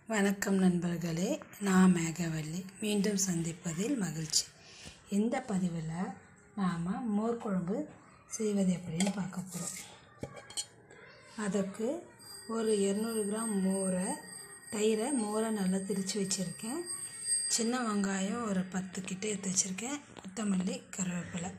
வணக்கம் நண்பர்களே நான் மேகவல்லி மீண்டும் சந்திப்பதில் மகிழ்ச்சி இந்த பதிவில் நாம் மோர் குழம்பு செய்வது எப்படின்னு பார்க்க போகிறோம் அதற்கு ஒரு இரநூறு கிராம் மோரை தயிரை மோரை நல்லா திரித்து வச்சுருக்கேன் சின்ன வெங்காயம் ஒரு பத்து கிட்ட எடுத்து வச்சுருக்கேன் கொத்தமல்லி கருவேப்பிலை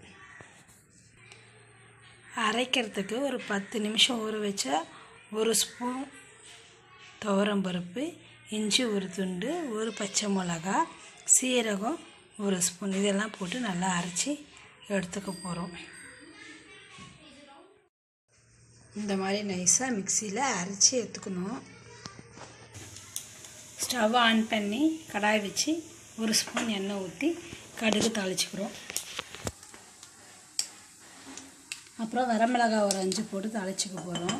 அரைக்கிறதுக்கு ஒரு பத்து நிமிஷம் ஊற வச்ச ஒரு ஸ்பூன் துவரம்பருப்பு இஞ்சி ஒரு துண்டு ஒரு பச்சை மிளகா சீரகம் ஒரு ஸ்பூன் இதெல்லாம் போட்டு நல்லா அரைச்சி எடுத்துக்க போகிறோம் இந்த மாதிரி நைஸாக மிக்சியில் அரைச்சி எடுத்துக்கணும் ஸ்டவ் ஆன் பண்ணி கடாய் வச்சு ஒரு ஸ்பூன் எண்ணெய் ஊற்றி கடுகு தாளிச்சுக்கிறோம் அப்புறம் வரமிளகாய் ஒரு அஞ்சு போட்டு தாளிச்சுக்க போகிறோம்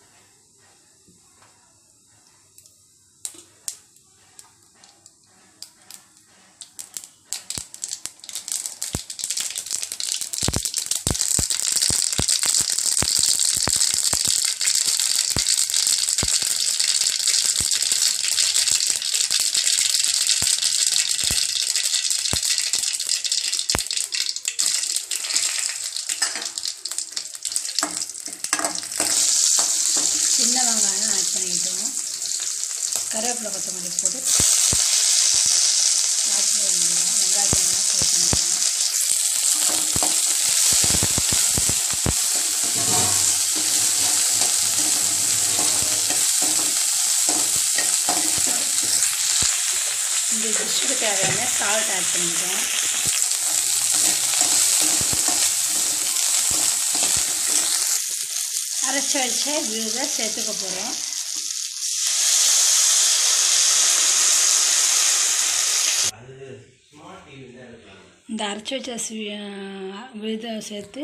சின்ன வெங்காயம் ஆட் பண்ணிக்கிட்டோம் கருவேப்பிலை கொத்தமல்லி போட்டு காய்ச்சி வெங்காயம் வெங்காயத்தை நல்லா ஃப்ரை பண்ணிக்கலாம் இந்த டிஷ்ஷுக்கு தேவையான சால்ட் ஆட் பண்ணிக்கிட்டோம் அரைச்சி வச்ச விழுதை சேர்த்துக்க போகிறோம் இந்த அரைச்சி வச்ச சி- விழுதை சேர்த்து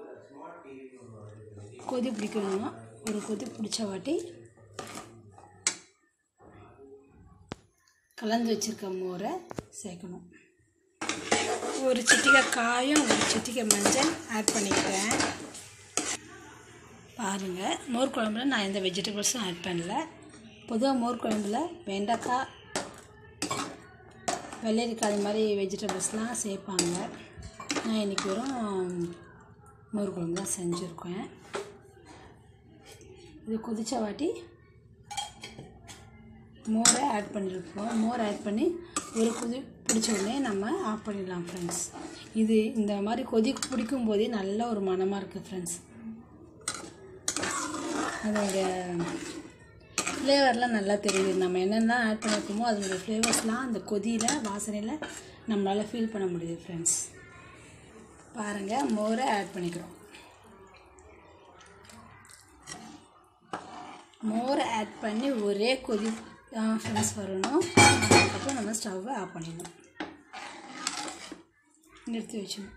கொதி பிடிக்கணும் ஒரு கொதி பிடிச்ச வாட்டி கலந்து வச்சுருக்க மோரை சேர்க்கணும் ஒரு சிட்டிகை காயும் ஒரு சிட்டிகை மஞ்சள் ஆட் பண்ணிக்கிறேன் பாருங்கள் மோர் குழம்புல நான் எந்த வெஜிடபிள்ஸும் ஆட் பண்ணல பொதுவாக மோர் குழம்புல வெண்டைக்காய் வெள்ளரிக்காய் அது மாதிரி வெஜிடபிள்ஸ்லாம் சேர்ப்பாங்க நான் இன்றைக்கி வெறும் மோர் குழம்பு தான் செஞ்சுருக்கேன் இது கொதிச்ச வாட்டி மோரை ஆட் பண்ணியிருக்கோம் மோர் ஆட் பண்ணி ஒரு கொதி பிடிச்ச உடனே நம்ம ஆஃப் பண்ணிடலாம் ஃப்ரெண்ட்ஸ் இது இந்த மாதிரி கொதி பிடிக்கும் போதே நல்ல ஒரு மணமாக இருக்குது ஃப்ரெண்ட்ஸ் அதோட ஃப்ளேவர்லாம் நல்லா தெரியுது நம்ம என்னென்ன ஆட் பண்ணியிருக்கோமோ அதோட ஃப்ளேவர்ஸ்லாம் அந்த கொதியில் வாசனையில் நம்மளால் ஃபீல் பண்ண முடியுது ஃப்ரெண்ட்ஸ் பாருங்கள் மோரை ஆட் பண்ணிக்கிறோம் மோரை ஆட் பண்ணி ஒரே கொதி ஃப்ரெண்ட்ஸ் வரணும் அதுக்கப்புறம் நம்ம ஸ்டவ்வை ஆஃப் பண்ணிடணும் நிறுத்தி வச்சிடணும்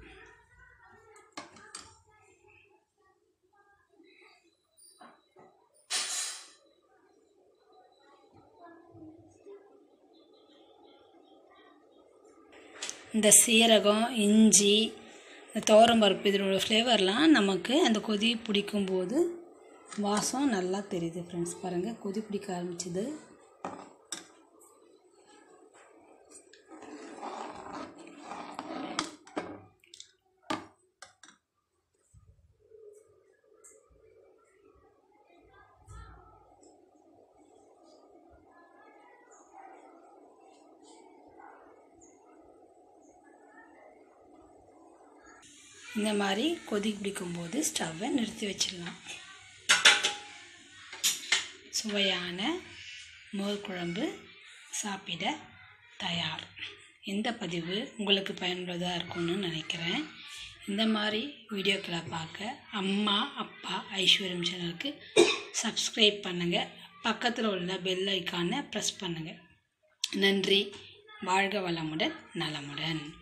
இந்த சீரகம் இஞ்சி இந்த துவரம்பருப்பு இதனோட ஃப்ளேவர்லாம் நமக்கு அந்த கொதி பிடிக்கும்போது வாசம் நல்லா தெரியுது ஃப்ரெண்ட்ஸ் பாருங்கள் கொதி பிடிக்க ஆரம்பிச்சுது இந்த மாதிரி கொதி பிடிக்கும்போது ஸ்டவ்வை நிறுத்தி வச்சிடலாம் சுவையான மோர் குழம்பு சாப்பிட தயார் இந்த பதிவு உங்களுக்கு பயனுள்ளதாக இருக்கும்னு நினைக்கிறேன் இந்த மாதிரி வீடியோக்களை பார்க்க அம்மா அப்பா ஐஸ்வர்யம் சேனலுக்கு சப்ஸ்கிரைப் பண்ணுங்கள் பக்கத்தில் உள்ள பெல் ஐக்கானை ப்ரெஸ் பண்ணுங்கள் நன்றி வாழ்க வளமுடன் நலமுடன்